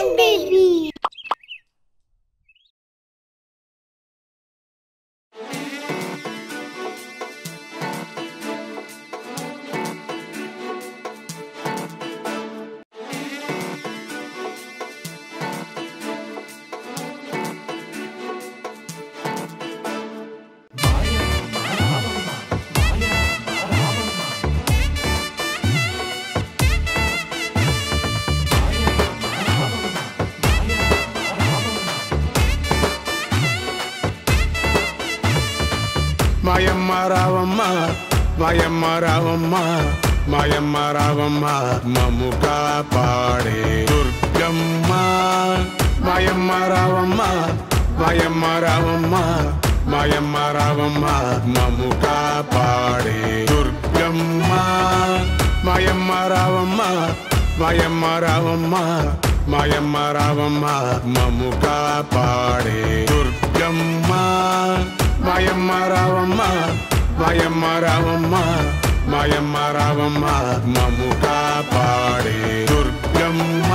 Belgian baby. మాయమ్మ రావమ్మ మాయమ్మ రావమ్మ మాయమ్మ రావమ్మ మము కాపాడే దుర్గమ్మ మాయమ్మ రావమ్మ మాయమ్మ రావమ్మ మాయమ్మ రావమ్మ మము కాపాడే దుర్గమ్మ మాయమ్మ రావమ్మ మాయమ్మ రావమ్మ మాయమ్మ రావమ్మ మము కాపాడే దుర్గమ్మ మాయమ్మ రావమ్మ మాయమ్మ రావమ్మ మాయమ్మ రావమ్మ మము కాపాడే దుర్గమ్మ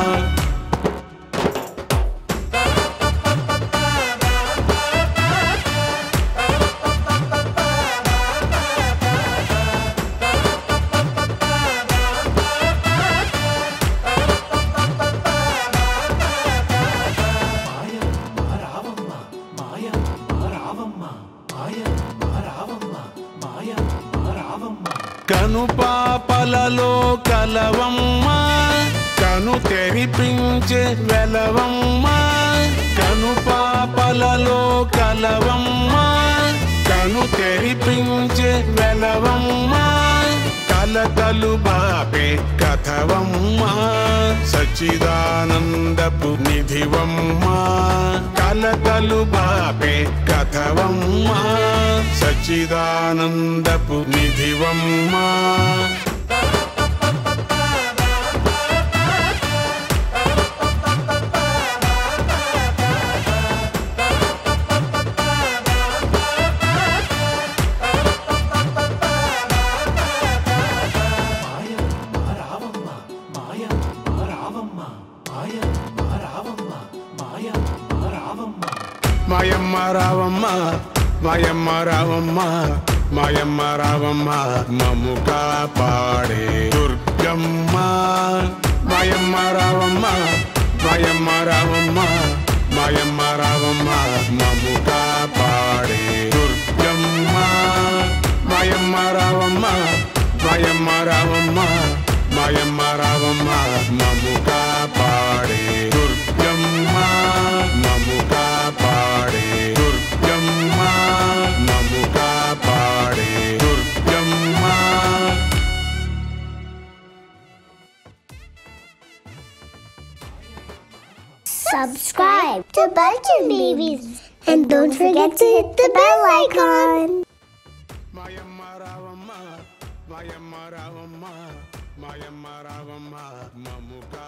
కను పాపలలో కలవమ్మ కను తెరిపించే వెలవమ్మ కను పాపలలో కలవమ్మ కను తెరిపించే వెలవమ్మ కలకలు బాపే కథవమ్మ సచ్చిదానందపు నిధివమ్మ కలకలు బాపే కథవమ్మ సచ్చిదానందపు నిధివమ్మ మాయమ్మ రావమ్మ మాయమ్మ రావమ్మ మాయమ్మ రావమ్మ మము కాపాడే దుర్గమ్మ మాయమ్మ రావమ్మ మాయమ్మ రావమ్మ మాయమ్మ రావమ్మ మము కాపాడే దుర్గమ్మ మాయమ్మ రావమ్మ మాయమ్మ రావమ్మ మాయమ్మ రావమ్మ మము కాపాడే దుర్గమ్మ మము కాపాడే దుర్గమ్మ మము కాపాడే Durgamma Subscribe to Belgian babies. And don't forget to hit the bell icon. మాయమ్మ రావమ్మ మాయమ్మ రావమ్మ మాయమ్మ రావమ్మ మము